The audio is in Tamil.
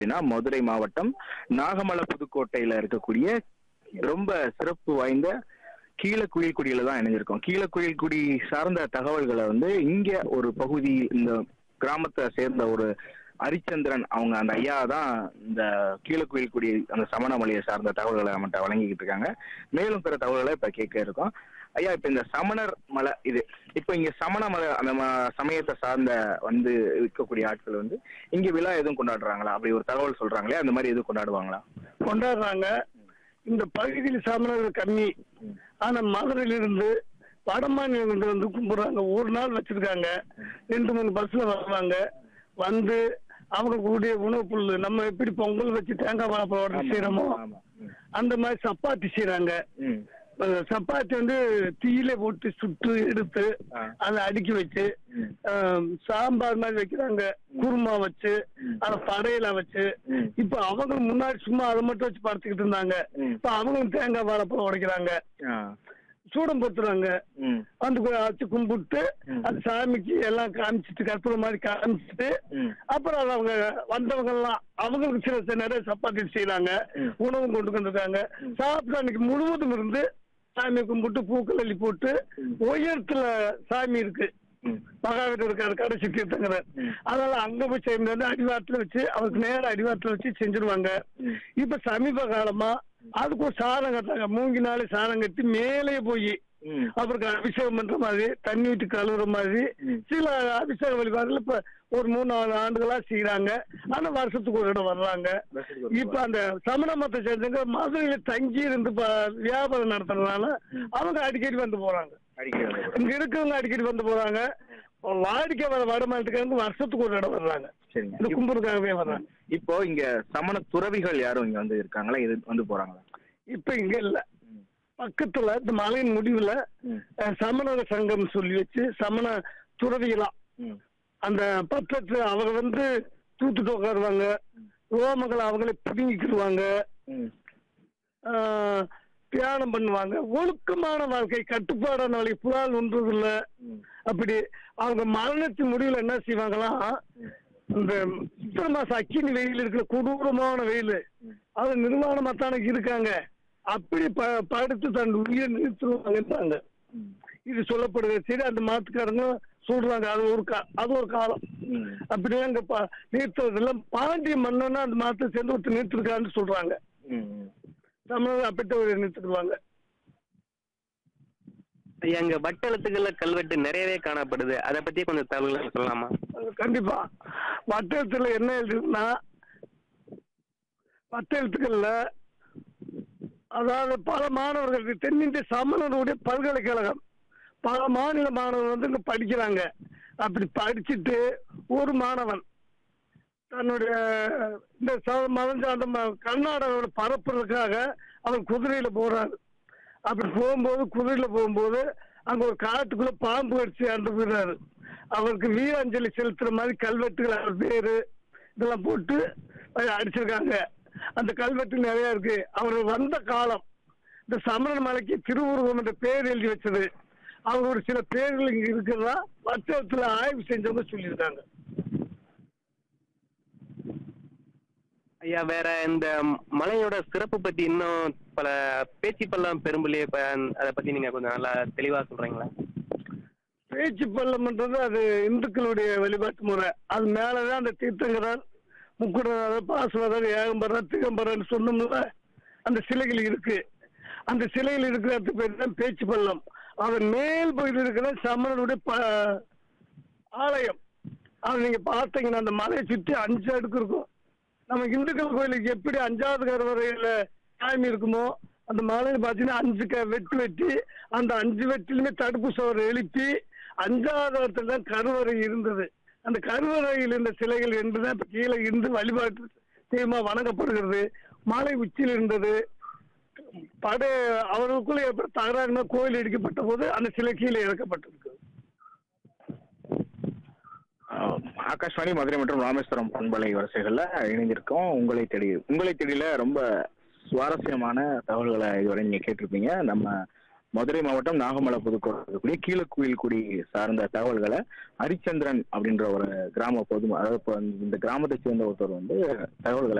அப்படின்னா மதுரை மாவட்டம் நாகமலை புதுக்கோட்டையில இருக்கக்கூடிய ரொம்ப சிறப்பு வாய்ந்த கீழக்குயில்குடியில தான் இணைஞ்சிருக்கோம் கீழக்குயில்குடி சார்ந்த தகவல்களை வந்து இங்க ஒரு பகுதி இந்த கிராமத்தை சேர்ந்த ஒரு ஹரிச்சந்திரன் அவங்க அந்த ஐயா தான் இந்த கீழக்குயில்குடி அந்த சமணமலையை சார்ந்த தகவல்களை நம்மகிட்ட வழங்கிக்கிட்டு இருக்காங்க மேலும் பிற தகவல்களை இப்ப கேட்க இருக்கோம் ஐயா இப்ப இந்த சமணர் மலை இது இப்ப இங்க சமண மலை அந்த ம- சமயத்தை சார்ந்த வந்து இருக்கக்கூடிய ஆட்கள் வந்து இங்க விழா எதுவும் கொண்டாடுறாங்களா அப்படி ஒரு தகவல் சொல்றாங்களே அந்த மாதிரி எதுவும் கொண்டாடுவாங்களா கொண்டாடுறாங்க இந்த பகுதியில் சமணர்கள் கம்மி ஆனா மதுரையிலிருந்து வட மாநிலங்கள் வந்து கும்பிடுறாங்க ஒரு நாள் வச்சிருக்காங்க ரெண்டு மூணு பஸ்ல வருவாங்க வந்து அவங்க கூடிய உணவு பொருள் நம்ம எப்படி பொங்கல் வச்சு தேங்காய் வாழைப்பழம் செய்யறோமோ ஆமா ம். அந்த மாதிரி சப்பாத்தி செய்யறாங்க ம். அஹ் சப்பாத்தி வந்து தீயில போட்டு சுட்டு எடுத்து ஆ. அதை அடுக்கி வச்சு ம். ஆம், சாம்பார் மாதிரி வைக்கிறாங்க குருமா வச்சு ம். அத படையில வச்சு ம். இப்ப அவங்க முன்னாடி சும்மா அதை மட்டும் வச்சு படுத்துக்கிட்டு இருந்தாங்க ம். இப்ப அவங்க தேங்காய் வாழைப்பழம் உடைக்கிறாங்க ஆ. சூடம் பொத்துறாங்க ம். வந்து போய் வச்சு கும்பிட்டு ம். அது சாமிக்கு எல்லாம் காமிச்சிட்டு கற்பூரம் மாதிரி காமிச்சிட்டு ம். அப்புறம் அது அவங்க வந்தவங்க எல்லாம் அவங்களுக்கு சில சில நிறைய சப்பாத்தி செய்யறாங்க ம். உணவு கொண்டு வந்திருக்காங்க சாப்பிட்டு அன்னைக்கு முழுவதும் இருந்து சாமி கும்பிட்டு பூக்கள் அள்ளி போட்டு ம். உயரத்துல சாமி இருக்கு ம். மகாவீரர் இருக்காரு கடைசி தீர்த்தங்கிறார் ம். அதனால அங்க போய் செய்ய முடியாது அடிவாரத்துல வச்சு அவருக்கு நேர அடிவாரத்துல வச்சு செஞ்சிருவாங்க ம். இப்ப சமீப காலமா அதுக்கு ஒரு சாதம் கட்டாங்க மூங்கினாலே சாதம் கட்டி மேலே போய் ம். அவருக்கு அபிஷேகம் பண்ற மாதிரி தண்ணி விட்டு கழுவுற மாதிரி ம். சில அபிஷேக வழிபாடுகள் இப்ப ஒரு மூணு நாலு ஆண்டுகளா செய்யறாங்க ஆனா வருஷத்துக்கு ஒரு இடம் வர்றாங்க வருஷத்துக்கு ஒரு இப்ப அந்த சமண மத்த சேர்ந்தவங்க மதுரையில தங்கி இருந்து ப- வியாபாரம் நடத்துறதுனால அவங்க அடிக்கடி வந்து போறாங்க அடிக்கடி வந்து போறாங்க. இங்க இருக்கவங்க அடிக்கடி வந்து போறாங்க வாடிக்கை வர வட மாநிலத்துக்காரங்க வருஷத்துக்கு ஒரு இடம் வர்றாங்க சரிங்க இந்த இப்- கும்பலுக்காகவே வர்றாங்க இப்போ இங்க சமண துறவிகள் யாரும் இங்க வந்து இருக்காங்களா இது வந்து போறாங்களா இப்ப இங்க இல்ல ம். பக்கத்துல இந்த மலையின் முடிவுல ம். அஹ், சமண சங்கம் சொல்லி வச்சு சமண துறவிகளா ம். அந்த பத்திரத்தை அவங்க வந்து தூத்துட்டு உட்காருவாங்க ரோமங்களை அவங்களே பிடுங்கிக்கிடுவாங்க ம். ஆஹ், தியானம் பண்ணுவாங்க ஒழுக்கமான வாழ்க்கை கட்டுப்பாடான வாழ்க்கை புலால் ஒன்றது இல்ல ம். அப்படி அவங்க மரணத்தின் முடிவுல என்ன செய்வாங்களாம் இந்த சித்திர மாசம் அக்கினி வெயில் இருக்கிற கொடூரமான வெயில் அது நிர்வாணமா தானே இருக்காங்க அப்படி ப படுத்து தன் உயிரை நிறுத்துவாங்கன்றாங்க ம். இது சொல்லப்படுது சரி அந்த மாத்துக்காரங்க சொல்றாங்க அது ஒரு கா அது ஒரு காலம் ம். அப்படிலாம் இங்க பா நிறுத்துறதெல்லாம் பாண்டிய மன்னனா அந்த மாத்தை சேர்ந்து ஒருத்தர் நிறுத்திருக்கான்னு சொல்றாங்க ம். ம். தமிழர் அப்பட்ட ஒரு நிறுத்திடுவாங்க ஐயா, அங்க வட்டெழுத்துக்கள்ல கல்வெட்டு நிறையவே காணப்படுது அதை பத்தி கொஞ்சம் தகவல்கள் சொல்லலாமா அது கண்டிப்பா வட்டெழுத்துல என்ன எழுதுன்னா வட்ட எழுத்துக்கள்ல அதாவது பல மாணவர்கள் தென்னிந்திய சமணருடைய பல்கலைக்கழகம் பல மாநில மாணவர்கள் வந்து இங்க படிக்கிறாங்க அப்படி படிச்சுட்டு ஒரு மாணவன் தன்னுடைய இந்த ச- மதம் சார்ந்த ம- கர்நாடகாவோட பரப்புறதுக்காக அவர் குதிரையில போறாரு அப்படி போகும்போது குதிரையில போகும்போது அங்க ஒரு காட்டுக்குள்ள பாம்பு கடிச்சு இறந்து போயிடுறாரு அவருக்கு வீராஞ்சலி செலுத்துற மாதிரி கல்வெட்டுகள் அவர் பேரு இதெல்லாம் போட்டு அஹ் அடிச்சிருக்காங்க அந்த கல்வெட்டு நிறைய இருக்கு அவர் வந்த காலம் இந்த சமணன் மலைக்கு திருவுருவம் என்ற பேர் எழுதி வச்சது அவரோட சில பேர்கள் இங்க இருக்கிறதா வட்டத்துல ஆய்வு செஞ்சவங்க சொல்லியிருக்காங்க ஐயா வேற இந்த மலையோட சிறப்பு பத்தி இன்னும் பல பேச்சு பள்ளம் பெரும்புலி அதை பத்தி நீங்க கொஞ்சம் நல்லா தெளிவா சொல்றீங்களா பேச்சு பள்ளம்ன்றது அது இந்துக்களுடைய வழிபாட்டு முறை அது மேலதான் அந்த தீர்த்தங்கரர் முக்குடநாதர் பாசுவதர் ஏகம்பரர் திகம்பரர் சொன்னோம்ல அந்த சிலைகள் இருக்கு அந்த சிலைகள் இருக்கிறதுக்கு பேர் தான் பேச்சு பள்ளம் அதன் மேல் பகுதியில் இருக்கிற சமணனுடைய ப- ஆலயம் அது நீங்க பார்த்தீங்கன்னா அந்த மலையை சுற்றி அஞ்சு அடுக்கு இருக்கும் நம்ம இந்துக்கள் கோயிலுக்கு எப்படி அஞ்சாவது கருவறையில சாமி இருக்குமோ அந்த மலையில பாத்தீங்கன்னா அஞ்சு க வெட்டு வெட்டி அந்த அஞ்சு வெட்டிலுமே தடுப்பு சுவர் எழுப்பி அஞ்சாவது இடத்துல தான் கருவறை இருந்தது அந்த கருவறையில் இருந்த சிலைகள் என்றுதான் இப்ப கீழே இருந்து வழிபாட்டு தெய்வமா வணங்கப்படுகிறது மலை உச்சியில் இருந்தது படை அவர்களுக்குள்ள ஏற்பட்ட தகராறுனா கோயில் இடிக்கப்பட்ட போது அந்த சிலை கீழே இறக்கப்பட்டிருக்கு ஆஹ் ஆகாஷ்வாணி மதுரை மற்றும் ராமேஸ்வரம் பண்பலை வரிசைகள்ல இணைந்திருக்கோம் உங்களை தேடி உங்களை தேடியில ரொம்ப சுவாரஸ்யமான தகவல்களை இதுவரை நீங்க கேட்டிருப்பீங்க நம்ம மதுரை மாவட்டம் நாகமலை புதுக்கோட்டை இருக்கக்கூடிய கீழக்குயில்குடி சார்ந்த தகவல்களை ஹரிச்சந்திரன் அப்படின்ற ஒரு கிராம பொது அதாவது இப்ப இந்த கிராமத்தை சேர்ந்த ஒருத்தர் வந்து தகவல்களை